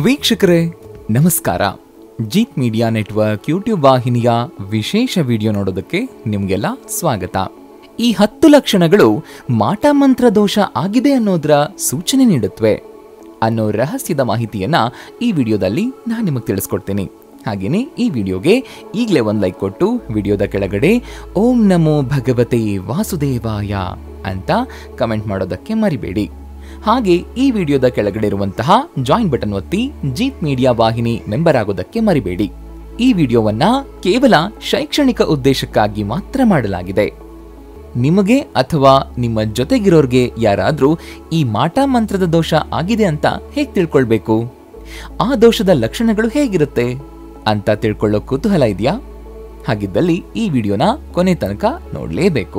ವೀಕ್ಷಕರೇ ನಮಸ್ಕಾರ Jeet media network YouTube ವಾಹಿನಿಯ ವಿಶೇಷ ವಿಡಿಯೋ ನೋಡೋದಕ್ಕೆ ನಿಮಗೆಲ್ಲ ಸ್ವಾಗತ ಈ ಹತ್ತು ಲಕ್ಷಣಗಳು ಮಾಟಮಂತ್ರ ದೋಷ ಆಗಿದೆ ಅನ್ನೋದರ ಸೂಚನೆ ನೀಡುತ್ತವೆ ಅನ್ನೋ ರಹಸ್ಯದ ಮಾಹಿತಿಯನ್ನ ಈ ವಿಡಿಯೋದಲ್ಲಿ ನಾನು ನಿಮಗೆ ತಿಳಿಸ್ಕೊಡ್ತೀನಿ ಹಾಗೆಯೇ ಈ ವಿಡಿಯೋಗೆ ಈಗಲೇ ಒಂದು ಲೈಕ್ ಕೊಟ್ಟು ವಿಡಿಯೋದ ಕೆಳಗಡೆ ಓಂ ನಮೋ ಭಗವತೆ ವಾಸುದೇವಾಯ ಅಂತ ಕಮೆಂಟ್ ಮಾಡೋದಕ್ಕೆ ಮರಿಬೇಡಿ ಹಾಗೆ ಈ ವಿಡಿಯೋದ ಕೆಳಗಡೆ ಇರುವಂತಹ ಜಾಯಿನ್ ಬಟನ್ ಒತ್ತಿ ಜೀತ್ ಮೀಡಿಯಾ ವಾಹಿನಿ ಮೆಂಬರ್ ಆಗೋದಕ್ಕೆ ಮರಿಬೇಡಿ ಈ ವಿಡಿಯೋವನ್ನ ಕೇವಲ ಶೈಕ್ಷಣಿಕ ಉದ್ದೇಶಕ್ಕಾಗಿ ಮಾತ್ರ ಮಾಡಲಾಗಿದೆ ನಿಮಗೆ ಅಥವಾ ನಿಮ್ಮ ಜೊತೆಗಿರೋರ್ಗೆ ಯಾರಾದ್ರೂ ಈ ಮಾಟ ಮಂತ್ರದ ದೋಷ ಆಗಿದೆ ಅಂತ ಹೇಗೆ ತಿಳ್ಕೊಳ್ಬೇಕು ಆ ದೋಷದ ಲಕ್ಷಣಗಳು ಹೇಗಿರುತ್ತೆ ಅಂತ ತಿಳ್ಕೊಳ್ಳೋ ಕುತೂಹಲ ಇದೆಯಾ ಹಾಗಿದ್ದಲ್ಲಿ ಈ ವಿಡಿಯೋನ ಕೊನೆ ತನಕ ನೋಡಲೇಬೇಕು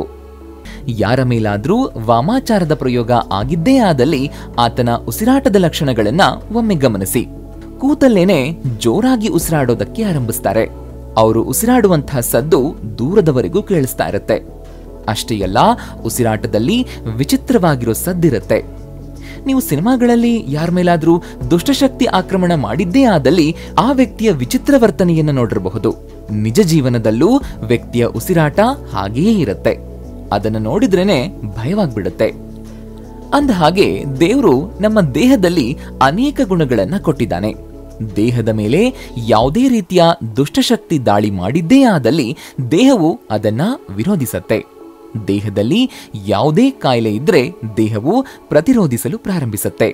ಯಾರ ಮೇಲಾದ್ರೂ ವಾಮಾಚಾರದ ಪ್ರಯೋಗ ಆಗಿದ್ದೇ ಆದಲ್ಲಿ ಆತನ ಉಸಿರಾಟದ ಲಕ್ಷಣಗಳನ್ನ ಒಮ್ಮೆ ಗಮನಿಸಿ ಕೂತಲ್ಲೇನೆ ಜೋರಾಗಿ ಉಸಿರಾಡೋದಕ್ಕೆ ಆರಂಭಿಸ್ತಾರೆ ಅವರು ಉಸಿರಾಡುವಂತಹ ಸದ್ದು ದೂರದವರೆಗೂ ಕೇಳಿಸ್ತಾ ಇರುತ್ತೆ ಅಷ್ಟೇ ಅಲ್ಲ ಉಸಿರಾಟದಲ್ಲಿ ವಿಚಿತ್ರವಾಗಿರೋ ಸದ್ದಿರುತ್ತೆ ನೀವು ಸಿನಿಮಾಗಳಲ್ಲಿ ಯಾರ ಮೇಲಾದ್ರೂ ದುಷ್ಟಶಕ್ತಿ ಆಕ್ರಮಣ ಮಾಡಿದ್ದೇ ಆದಲ್ಲಿ ಆ ವ್ಯಕ್ತಿಯ ವಿಚಿತ್ರ ವರ್ತನೆಯನ್ನು ನೋಡಿರಬಹುದು ನಿಜ ಜೀವನದಲ್ಲೂ ವ್ಯಕ್ತಿಯ ಉಸಿರಾಟ ಹಾಗೆಯೇ ಇರುತ್ತೆ ಅದನ್ನು ನೋಡಿದ್ರೇನೆ ಭಯವಾಗ್ಬಿಡುತ್ತೆ ಅಂದ ಹಾಗೆ ದೇವರು ನಮ್ಮ ದೇಹದಲ್ಲಿ ಅನೇಕ ಗುಣಗಳನ್ನ ಕೊಟ್ಟಿದ್ದಾನೆ ದೇಹದ ಮೇಲೆ ಯಾವುದೇ ರೀತಿಯ ದುಷ್ಟಶಕ್ತಿ ದಾಳಿ ಮಾಡಿದ್ದೇ ಆದಲ್ಲಿ ದೇಹವು ಅದನ್ನ ವಿರೋಧಿಸತ್ತೆ ದೇಹದಲ್ಲಿ ಯಾವುದೇ ಕಾಯಿಲೆ ಇದ್ರೆ ದೇಹವು ಪ್ರತಿರೋಧಿಸಲು ಪ್ರಾರಂಭಿಸುತ್ತೆ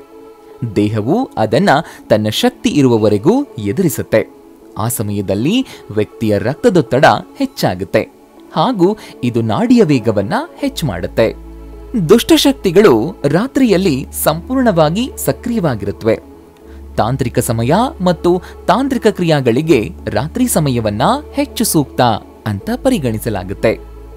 ದೇಹವು ಅದನ್ನ ತನ್ನ ಶಕ್ತಿ ಇರುವವರೆಗೂ ಎದುರಿಸುತ್ತೆ ಆ ಸಮಯದಲ್ಲಿ ವ್ಯಕ್ತಿಯ ರಕ್ತದೊತ್ತಡ ಹೆಚ್ಚಾಗುತ್ತೆ ಹಾಗೂ ಇದು ನಾಡಿಯ ವೇಗವನ್ನ ಹೆಚ್ಚು ಮಾಡುತ್ತೆ ದುಷ್ಟಶಕ್ತಿಗಳು ರಾತ್ರಿಯಲ್ಲಿ ಸಂಪೂರ್ಣವಾಗಿ ಸಕ್ರಿಯವಾಗಿರುತ್ತವೆ ತಾಂತ್ರಿಕ ಸಮಯ ಮತ್ತು ತಾಂತ್ರಿಕ ಕ್ರಿಯಾಗಳಿಗೆ ರಾತ್ರಿ ಸಮಯವನ್ನ ಹೆಚ್ಚು ಸೂಕ್ತ ಅಂತ ಪರಿಗಣಿಸಲಾಗುತ್ತೆ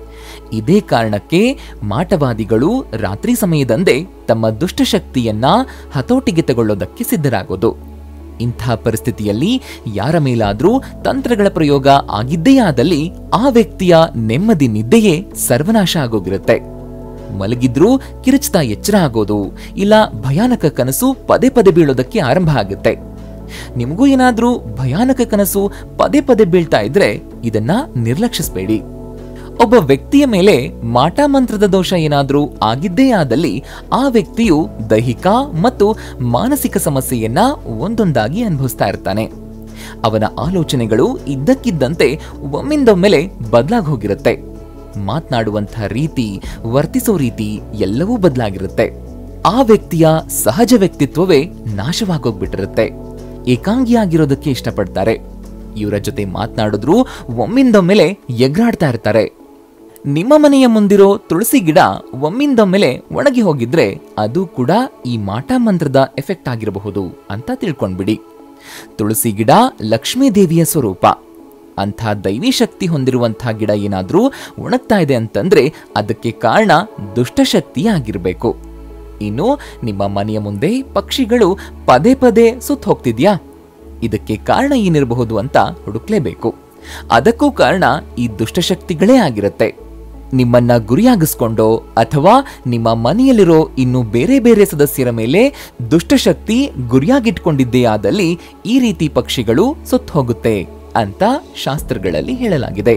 ಇದೇ ಕಾರಣಕ್ಕೆ ಮಾಟವಾದಿಗಳು ರಾತ್ರಿ ಸಮಯದಂದೇ ತಮ್ಮ ದುಷ್ಟಶಕ್ತಿಯನ್ನ ಹತೋಟಿಗೆ ತಗೊಳ್ಳೋದಕ್ಕೆ ಸಿದ್ಧರಾಗೋದು ಇಂಥ ಪರಿಸ್ಥಿತಿಯಲ್ಲಿ ಯಾರ ಮೇಲಾದ್ರೂ ತಂತ್ರಗಳ ಪ್ರಯೋಗ ಆಗಿದ್ದೇ ಆದಲ್ಲಿ ಆ ವ್ಯಕ್ತಿಯ ನೆಮ್ಮದಿ ನಿದ್ದೆಯೇ ಸರ್ವನಾಶ ಆಗೋಗಿರುತ್ತೆ ಮಲಗಿದ್ರೂ ಕಿರುಚ್ತಾ ಎಚ್ಚರ ಆಗೋದು ಇಲ್ಲ ಭಯಾನಕ ಕನಸು ಪದೇ ಪದೇ ಬೀಳೋದಕ್ಕೆ ಆರಂಭ ಆಗುತ್ತೆ ನಿಮಗೂ ಏನಾದ್ರೂ ಭಯಾನಕ ಕನಸು ಪದೇ ಪದೇ ಬೀಳ್ತಾ ಇದ್ರೆ ಇದನ್ನ ನಿರ್ಲಕ್ಷಿಸಬೇಡಿ ಒಬ್ಬ ವ್ಯಕ್ತಿಯ ಮೇಲೆ ಮಾಟ ಮಂತ್ರದ ದೋಷ ಏನಾದ್ರೂ ಆಗಿದ್ದೇ ಆದಲ್ಲಿ ಆ ವ್ಯಕ್ತಿಯು ದೈಹಿಕ ಮತ್ತು ಮಾನಸಿಕ ಸಮಸ್ಯೆಯನ್ನ ಒಂದೊಂದಾಗಿ ಅನುಭವಿಸ್ತಾ ಇರ್ತಾನೆ ಅವನ ಆಲೋಚನೆಗಳು ಇದ್ದಕ್ಕಿದ್ದಂತೆ ಒಮ್ಮಿಂದೊಮ್ಮೆಲೆ ಬದಲಾಗಿ ಹೋಗಿರುತ್ತೆ ಮಾತನಾಡುವಂತಹ ರೀತಿ ವರ್ತಿಸೋ ರೀತಿ ಎಲ್ಲವೂ ಬದಲಾಗಿರುತ್ತೆ ಆ ವ್ಯಕ್ತಿಯ ಸಹಜ ವ್ಯಕ್ತಿತ್ವವೇ ನಾಶವಾಗೋಗ್ಬಿಟ್ಟಿರುತ್ತೆ ಏಕಾಂಗಿಯಾಗಿರೋದಕ್ಕೆ ಇಷ್ಟಪಡ್ತಾರೆ ಇವರ ಜೊತೆ ಮಾತನಾಡಿದ್ರು ಒಮ್ಮಿಂದೊಮ್ಮೆಲೆ ಎಗ್ರಾಡ್ತಾ ಇರ್ತಾರೆ ನಿಮ್ಮ ಮನೆಯ ಮುಂದಿರೋ ತುಳಸಿ ಗಿಡ ಒಮ್ಮಿಂದೊಮ್ಮೆಲೆ ಒಣಗಿ ಹೋಗಿದ್ರೆ ಅದು ಕೂಡ ಈ ಮಾಟ ಮಂತ್ರದ ಎಫೆಕ್ಟ್ ಆಗಿರಬಹುದು ಅಂತ ತಿಳ್ಕೊಂಡ್ಬಿಡಿ ತುಳಸಿ ಗಿಡ ಲಕ್ಷ್ಮೀ ದೇವಿಯ ಸ್ವರೂಪ ಅಂಥ ದೈವಿ ಶಕ್ತಿ ಹೊಂದಿರುವಂತಹ ಗಿಡ ಏನಾದ್ರೂ ಒಣಗ್ತಾ ಇದೆ ಅಂತಂದ್ರೆ ಅದಕ್ಕೆ ಕಾರಣ ದುಷ್ಟಶಕ್ತಿ ಆಗಿರ್ಬೇಕು ಇನ್ನು ನಿಮ್ಮ ಮನೆಯ ಮುಂದೆ ಪಕ್ಷಿಗಳು ಪದೇ ಪದೇ ಸುತ್ತ ಹೋಗ್ತಿದ್ಯಾ ಇದಕ್ಕೆ ಕಾರಣ ಏನಿರಬಹುದು ಅಂತ ಹುಡುಕ್ಲೇಬೇಕು ಅದಕ್ಕೂ ಕಾರಣ ಈ ದುಷ್ಟಶಕ್ತಿಗಳೇ ಆಗಿರುತ್ತೆ ನಿಮ್ಮನ್ನ ಗುರಿಯಾಗಿಸ್ಕೊಂಡೋ ಅಥವಾ ನಿಮ್ಮ ಮನೆಯಲ್ಲಿರೋ ಇನ್ನು ಬೇರೆ ಬೇರೆ ಸದಸ್ಯರ ಮೇಲೆ ದುಷ್ಟಶಕ್ತಿ ಗುರಿಯಾಗಿಟ್ಕೊಂಡಿದ್ದೇ ಆದಲ್ಲಿ ಈ ರೀತಿ ಪಕ್ಷಿಗಳು ಸುತ್ತ ಹೋಗುತ್ತೆ ಅಂತ ಶಾಸ್ತ್ರಗಳಲ್ಲಿ ಹೇಳಲಾಗಿದೆ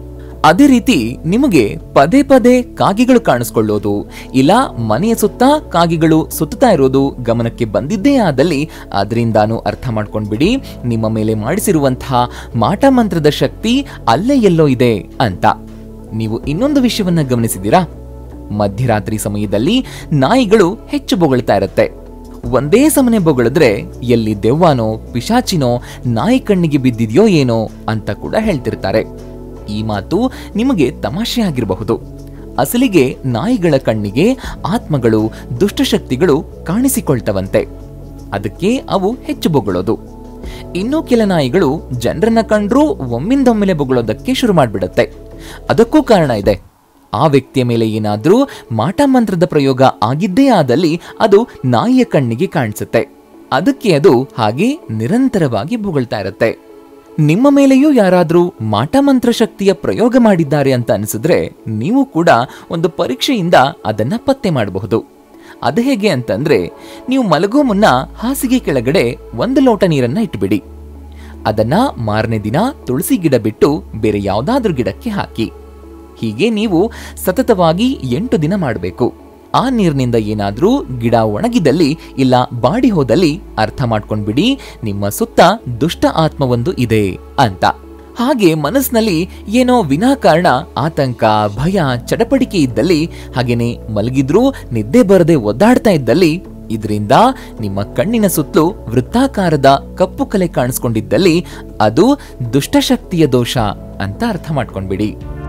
ಅದೇ ರೀತಿ ನಿಮಗೆ ಪದೇ ಪದೇ ಕಾಗಿಗಳು ಕಾಣಿಸ್ಕೊಳ್ಳೋದು ಇಲ್ಲ ಮನೆಯ ಸುತ್ತ ಕಾಗಿಗಳು ಸುತ್ತಾ ಇರೋದು ಗಮನಕ್ಕೆ ಬಂದಿದ್ದೇ ಆದಲ್ಲಿ ಅದರಿಂದಾನು ಅರ್ಥ ಮಾಡ್ಕೊಂಡ್ಬಿಡಿ ನಿಮ್ಮ ಮೇಲೆ ಮಾಡಿಸಿರುವಂತಹ ಮಾಟ ಮಂತ್ರದ ಶಕ್ತಿ ಅಲ್ಲೇ ಎಲ್ಲೋ ಇದೆ ಅಂತ ನೀವು ಇನ್ನೊಂದು ವಿಷಯವನ್ನ ಗಮನಿಸಿದ್ದೀರಾ ಮಧ್ಯರಾತ್ರಿ ಸಮಯದಲ್ಲಿ ನಾಯಿಗಳು ಹೆಚ್ಚು ಬೊಗಳ್ತಾ ಇರುತ್ತೆ ಒಂದೇ ಸಮನೆ ಬೊಗಳಿದ್ರೆ ಎಲ್ಲಿ ದೆವ್ವಾನೋ ಪಿಶಾಚಿನೋ ನಾಯಿ ಕಣ್ಣಿಗೆ ಬಿದ್ದಿದೆಯೋ ಏನೋ ಅಂತ ಕೂಡ ಹೇಳ್ತಿರ್ತಾರೆ ಈ ಮಾತು ನಿಮಗೆ ತಮಾಷೆ ಆಗಿರಬಹುದು ಅಸಲಿಗೆ ನಾಯಿಗಳ ಕಣ್ಣಿಗೆ ಆತ್ಮಗಳು ದುಷ್ಟಶಕ್ತಿಗಳು ಕಾಣಿಸಿಕೊಳ್ತವಂತೆ ಅದಕ್ಕೆ ಅವು ಹೆಚ್ಚು ಬೊಗಳೋದು ಇನ್ನೂ ಕೆಲ ನಾಯಿಗಳು ಜನರನ್ನ ಕಂಡ್ರೂ ಒಮ್ಮಿಂದೊಮ್ಮೆಲೆ ಬೊಗಳೋದಕ್ಕೆ ಶುರು ಮಾಡ್ಬಿಡತ್ತೆ ಅದಕ್ಕೂ ಕಾರಣ ಇದೆ ಆ ವ್ಯಕ್ತಿಯ ಮೇಲೆ ಏನಾದ್ರೂ ಮಾಟ ಮಂತ್ರದ ಪ್ರಯೋಗ ಆಗಿದ್ದೇ ಆದಲ್ಲಿ ಅದು ನಾಯಿಯ ಕಣ್ಣಿಗೆ ಕಾಣಿಸುತ್ತೆ ಅದಕ್ಕೆ ಅದು ಹಾಗೆ ನಿರಂತರವಾಗಿ ಬೊಗಳ್ತಾ ಇರುತ್ತೆ ನಿಮ್ಮ ಮೇಲೆಯೂ ಯಾರಾದ್ರೂ ಮಾಟಮಂತ್ರ ಶಕ್ತಿಯ ಪ್ರಯೋಗ ಮಾಡಿದ್ದಾರೆ ಅಂತ ಅನಿಸಿದ್ರೆ ನೀವು ಕೂಡ ಒಂದು ಪರೀಕ್ಷೆಯಿಂದ ಅದನ್ನ ಪತ್ತೆ ಮಾಡಬಹುದು ಅದು ಹೇಗೆ ಅಂತಂದ್ರೆ ನೀವು ಮಲಗೋ ಮುನ್ನ ಹಾಸಿಗೆ ಕೆಳಗಡೆ ಒಂದು ಲೋಟ ನೀರನ್ನ ಇಟ್ಬಿಡಿ ಅದನ್ನ ಮಾರನೇ ದಿನ ತುಳಸಿ ಗಿಡ ಬಿಟ್ಟು ಬೇರೆ ಯಾವ್ದಾದ್ರೂ ಗಿಡಕ್ಕೆ ಹಾಕಿ ಹೀಗೆ ನೀವು ಸತತವಾಗಿ ಎಂಟು ದಿನ ಮಾಡಬೇಕು ಆ ನೀರಿನಿಂದ ಏನಾದ್ರೂ ಗಿಡ ಒಣಗಿದಲ್ಲಿ ಇಲ್ಲ ಬಾಡಿ ಹೋದಲ್ಲಿ ಅರ್ಥ ಮಾಡ್ಕೊಂಡ್ಬಿಡಿ ನಿಮ್ಮ ಸುತ್ತ ದುಷ್ಟ ಆತ್ಮವೊಂದು ಇದೆ ಅಂತ ಹಾಗೆ ಮನಸ್ಸಿನಲ್ಲಿ ಏನೋ ವಿನಾಕಾರಣ ಆತಂಕ ಭಯ ಚಡಪಡಿಕೆ ಇದ್ದಲ್ಲಿ ಹಾಗೇನೆ ಮಲಗಿದ್ರೂ ನಿದ್ದೆ ಬರದೆ ಒದ್ದಾಡ್ತಾ ಇದ್ದಲ್ಲಿ ಇದರಿಂದ ನಿಮ್ಮ ಕಣ್ಣಿನ ಸುತ್ತಲೂ ವೃತ್ತಾಕಾರದ ಕಪ್ಪು ಕಲೆ ಕಾಣಿಸ್ಕೊಂಡಿದ್ದಲ್ಲಿ ಅದು ದುಷ್ಟಶಕ್ತಿಯ ದೋಷ ಅಂತ ಅರ್ಥ ಮಾಡ್ಕೊಂಡ್ಬಿಡಿ